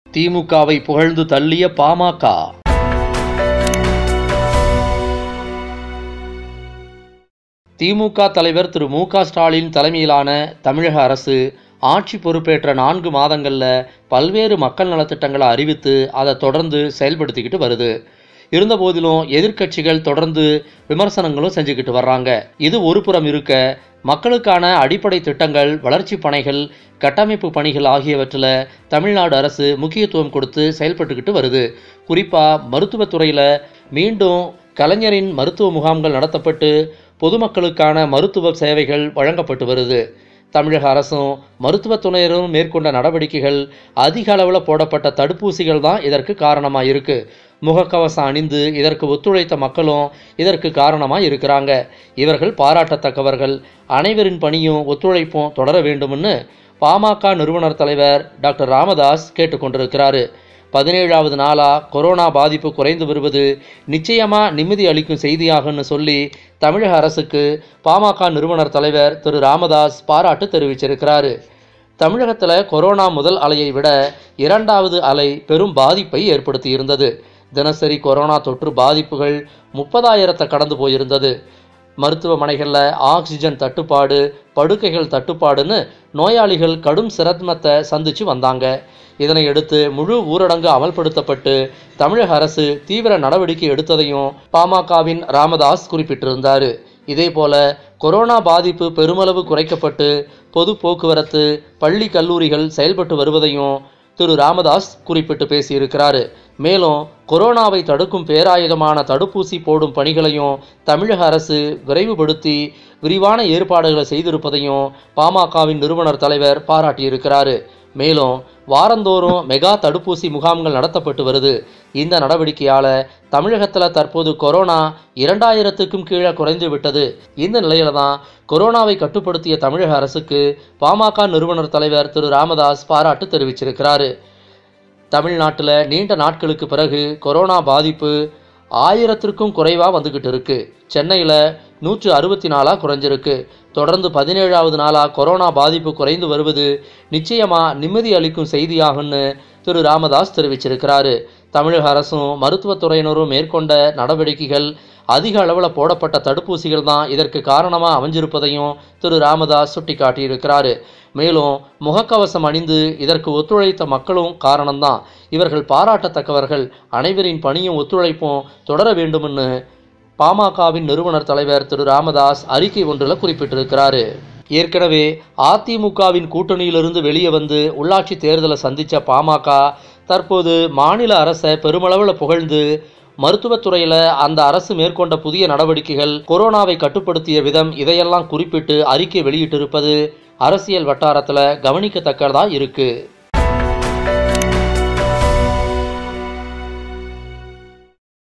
திமுகவை புகழ்ந்து தள்ளிய பாமக திமுக தலைவர் திரு மு க ஸ்டாலின் தலைமையிலான தமிழக அரசு ஆட்சி பொறுப்பேற்ற நான்கு மாதங்களில் பல்வேறு மக்கள் நலத்திட்டங்களை அறிவித்து அதை தொடர்ந்து செயல்படுத்திக்கிட்டு வருது இருந்தபோதிலும் எதிர்க்கட்சிகள் தொடர்ந்து விமர்சனங்களும் செஞ்சுக்கிட்டு வர்றாங்க இது ஒரு புறம் இருக்க மக்களுக்கான அடிப்படை திட்டங்கள் வளர்ச்சி பணிகள் கட்டமைப்பு பணிகள் ஆகியவற்றில் தமிழ்நாடு அரசு முக்கியத்துவம் கொடுத்து செயல்பட்டுக்கிட்டு வருது குறிப்பாக மருத்துவத்துறையில் மீண்டும் கலைஞரின் மருத்துவ முகாம்கள் நடத்தப்பட்டு பொதுமக்களுக்கான மருத்துவ சேவைகள் வழங்கப்பட்டு வருது தமிழக அரசும் மருத்துவத்துறையினரும் மேற்கொண்ட நடவடிக்கைகள் அதிக அளவில் போடப்பட்ட தடுப்பூசிகள் தான் இதற்கு காரணமாக இருக்கு முகக்கவசம் அணிந்து இதற்கு ஒத்துழைத்த மக்களும் இதற்கு காரணமாக இருக்கிறாங்க இவர்கள் பாராட்டத்தக்கவர்கள் அனைவரின் பணியும் ஒத்துழைப்பும் தொடர வேண்டும்னு பாமக நிறுவனர் தலைவர் டாக்டர் ராமதாஸ் கேட்டுக்கொண்டிருக்கிறாரு பதினேழாவது நாளாக கொரோனா பாதிப்பு குறைந்து வருவது நிச்சயமாக நிம்மதி அளிக்கும் செய்தியாகும்னு சொல்லி தமிழக அரசுக்கு பாமக நிறுவனர் தலைவர் திரு ராமதாஸ் பாராட்டு தெரிவிச்சிருக்கிறாரு தமிழகத்தில் கொரோனா முதல் அலையை விட இரண்டாவது அலை பெரும் பாதிப்பை ஏற்படுத்தியிருந்தது தினசரி கொரோனா தொற்று பாதிப்புகள் முப்பதாயிரத்தை கடந்து போயிருந்தது மருத்துவமனைகளில் ஆக்சிஜன் தட்டுப்பாடு படுக்கைகள் தட்டுப்பாடுன்னு நோயாளிகள் கடும் சிரமத்தை சந்திச்சு வந்தாங்க இதனையடுத்து முழு ஊரடங்கு அமல்படுத்தப்பட்டு தமிழக அரசு தீவிர நடவடிக்கை எடுத்ததையும் பாமகவின் ராமதாஸ் குறிப்பிட்டிருந்தார் இதேபோல கொரோனா பாதிப்பு பெருமளவு குறைக்கப்பட்டு பொது போக்குவரத்து பள்ளி கல்லூரிகள் செயல்பட்டு வருவதையும் திரு ராமதாஸ் குறிப்பிட்டு பேசியிருக்கிறாரு மேலும் கொரோனாவை தடுக்கும் பேராயுதமான தடுப்பூசி போடும் பணிகளையும் தமிழக அரசு விரைவுபடுத்தி விரிவான ஏற்பாடுகளை செய்திருப்பதையும் பாமகவின் நிறுவனர் தலைவர் பாராட்டியிருக்கிறாரு மேலும் வாரந்தோறும் மெகா தடுப்பூசி முகாம்கள் நடத்தப்பட்டு வருது இந்த நடவடிக்கையால் தமிழகத்தில் தற்போது கொரோனா இரண்டாயிரத்துக்கும் கீழே குறைந்து விட்டது இந்த நிலையில தான் கொரோனாவை கட்டுப்படுத்திய தமிழக அரசுக்கு பாமக நிறுவனர் தலைவர் திரு ராமதாஸ் பாராட்டு தெரிவிச்சிருக்கிறாரு தமிழ்நாட்டில் நீண்ட நாட்களுக்கு பிறகு கொரோனா பாதிப்பு ஆயிரத்திற்கும் குறைவாக வந்துக்கிட்டு இருக்கு சென்னையில் நூற்று அறுபத்தி நாலாக குறைஞ்சிருக்கு தொடர்ந்து பதினேழாவது நாளாக கொரோனா பாதிப்பு குறைந்து வருவது நிச்சயமாக நிம்மதி அளிக்கும் செய்தியாகும்னு திரு ராமதாஸ் தெரிவிச்சிருக்கிறாரு தமிழக அரசும் மருத்துவத்துறையினரும் மேற்கொண்ட நடவடிக்கைகள் அதிக அளவில் போடப்பட்ட தடுப்பூசிகள் தான் இதற்கு காரணமாக அமைஞ்சிருப்பதையும் திரு ராமதாஸ் சுட்டிக்காட்டியிருக்கிறாரு மேலும் முகக்கவசம் அணிந்து இதற்கு ஒத்துழைத்த மக்களும் காரணம்தான் இவர்கள் பாராட்டத்தக்கவர்கள் அனைவரின் பணியும் ஒத்துழைப்பும் தொடர வேண்டும்னு பாமகவின் நிறுவனர் தலைவர் திரு ராமதாஸ் அறிக்கை ஒன்றில் குறிப்பிட்டிருக்கிறாரு ஏற்கனவே அதிமுகவின் கூட்டணியிலிருந்து வெளியே வந்து உள்ளாட்சி தேர்தலை சந்தித்த பாமக தற்போது மாநில அரசை பெருமளவில் புகழ்ந்து மருத்துவத்துறையில் அந்த அரசு மேற்கொண்ட புதிய நடவடிக்கைகள் கொரோனாவை கட்டுப்படுத்திய விதம் இதையெல்லாம் குறிப்பிட்டு அறிக்கை வெளியிட்டிருப்பது அரசியல் வட்டாரத்தில் கவனிக்கத்தக்கதா இருக்குது